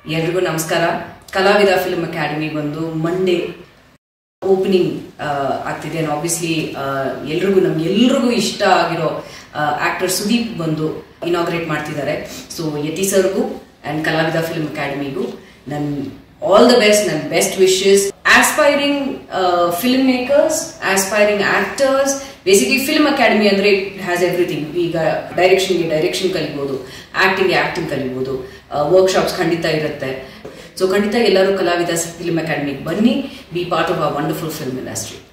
ಎಲ್ರಿಗೂ ನಮಸ್ಕಾರ Kalavida film academy ಬಂದು ಮಂಡೇ ಓಪನಿಂಗ್ ಆಗ್ತಿದೆ ಅಂಡ್ ಆಬ್ವಿಯಸ್ಲಿ ಎಲ್ರಿಗೂ ನಮ್ಗೆ ಎಲ್ರಿಗೂ ಇಷ್ಟ ಆಗಿರೋ ಆಕ್ಟರ್ ಸುದೀಪ್ ಬಂದು ಇನಾಗ್ರೇಟ್ ಮಾಡ್ತಿದ್ದಾರೆ ಸೊ ಯತಿ ಸರ್ಗೂ ಅಂಡ್ ಕಲಾವಿದ ಫಿಲ್ಮ್ ಅಕಾಡೆಮಿಗೂ ನನ್ ಆಲ್ ದ ಬೆಸ್ಟ್ ನನ್ನ best wishes aspiring film makers aspiring actors basically film academy ಅಂದ್ರೆ ಇಟ್ ಹ್ಯಾಸ್ ಎವ್ರಿಥಿಂಗ್ ಈಗ ಡೈರೆಕ್ಷನ್ಗೆ ಡೈರೆಕ್ಷನ್ ಕಲಿಬೋದು ಆಕ್ಟಿಂಗ್ಗೆ ಆಕ್ಟಿಂಗ್ ಕಲಿಬೋದು ವರ್ಕ್ಶಾಪ್ಸ್ ಖಂಡಿತ ಇರುತ್ತೆ ಸೊ ಖಂಡಿತ ಎಲ್ಲರೂ ಕಲಾವಿದ ಫಿಲ್ಮ್ ಅಕಾಡೆಮಿಗೆ ಬನ್ನಿ be part of a wonderful film industry